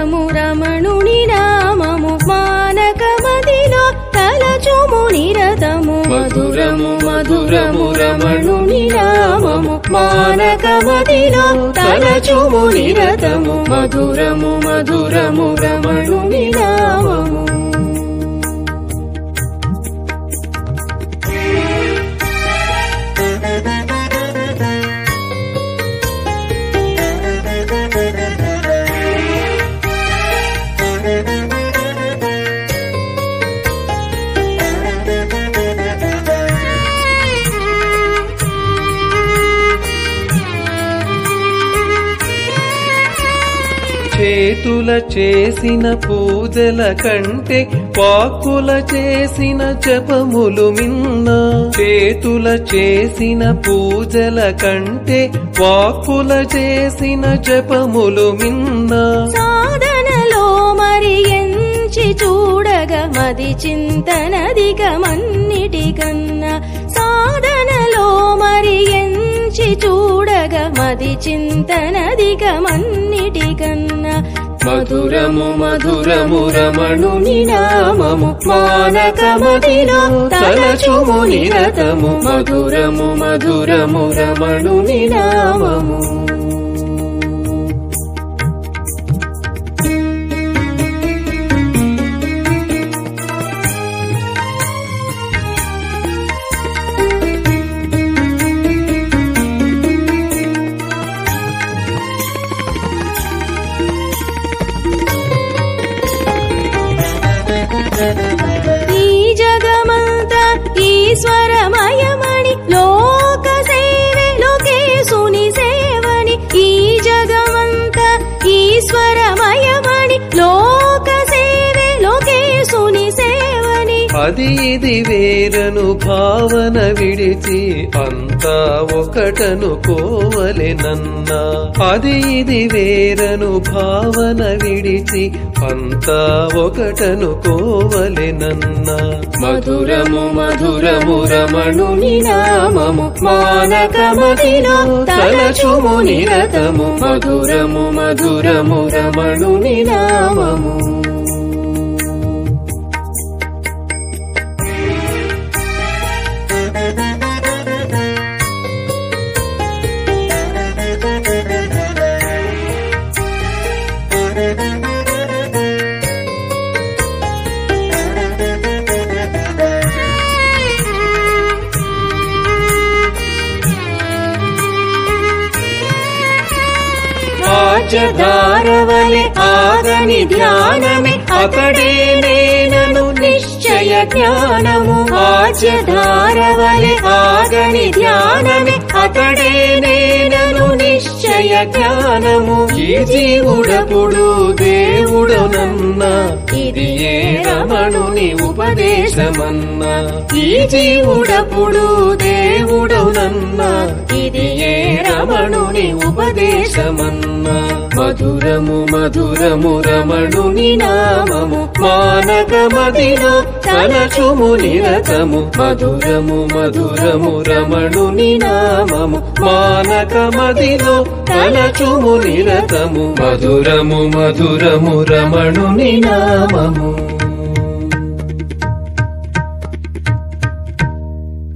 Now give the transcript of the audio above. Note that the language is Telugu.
మధురము రమణుని నామము మానకమదిలో తలచుము నిరతము మధురము మధురము రమణుని నామము మానకమదిలో తలచుము నిరతము మధురము మధురము రమణుని నామము చేతుల చేసిన పూజల కంటే వాక్కుల చేసిన జపములు మిన్న చేతుల చేసిన పూజల కంటే వాక్కుల చేసిన జపములు మిన్న సాధనలో మరి ఎంచి చూడగ మది చింతనదిగమన్నిటికన్నా సాధనలో మరి ఎంచి చూడగ మది చింతనదిగమన్నిటికన్నా మధురము మధురము రమణుని నామము మానకమదిలో తలచుము నిరతము మధురము మధురము రమణుని నామము ఈ జగమంత ఈశ్వరమయమణి లోక సేవే లోకేశుని సేవని ఈ జగమంత ఈశ్వరమయమణి లోక సేవే లోకేశుని సేవని అది ఇది వేరను భావన విడిచి అంతా ఒకటను కోవలెనన్నా అది ఇది వేరను భావన విడిచి అంతా ఒకటను కోవలెనన్నా మధురము మధురము రమణుని నామము మానకమదిలో తలచుము నిరతము మధురము మధురము రమణుని నామము ఆచధారవలె ఆగని ధ్యానమే అకడే నేనను నిశ్చయ జ్ఞానము ఆచధారవలె ఆగని ధ్యానమే అకడే నేనను నిశ్చయ జ్ఞానము ఈ జీవుడపుడు దేవుడనన్నా ఇది ఏ రమణుని ఉపదేశమన్నా ఈ జీవుడపుడు దేవుడనన్నా ఇది ఏ రమణుని ఉపదేశమన్నా మధురము మధురము రమణుని నామము మానకమదిలో తలచుము నిరతము మధురము మధురము రమణుని నామము మానకమదిలో తలచుము నిరతము మధురము మధురము రమణుని నామము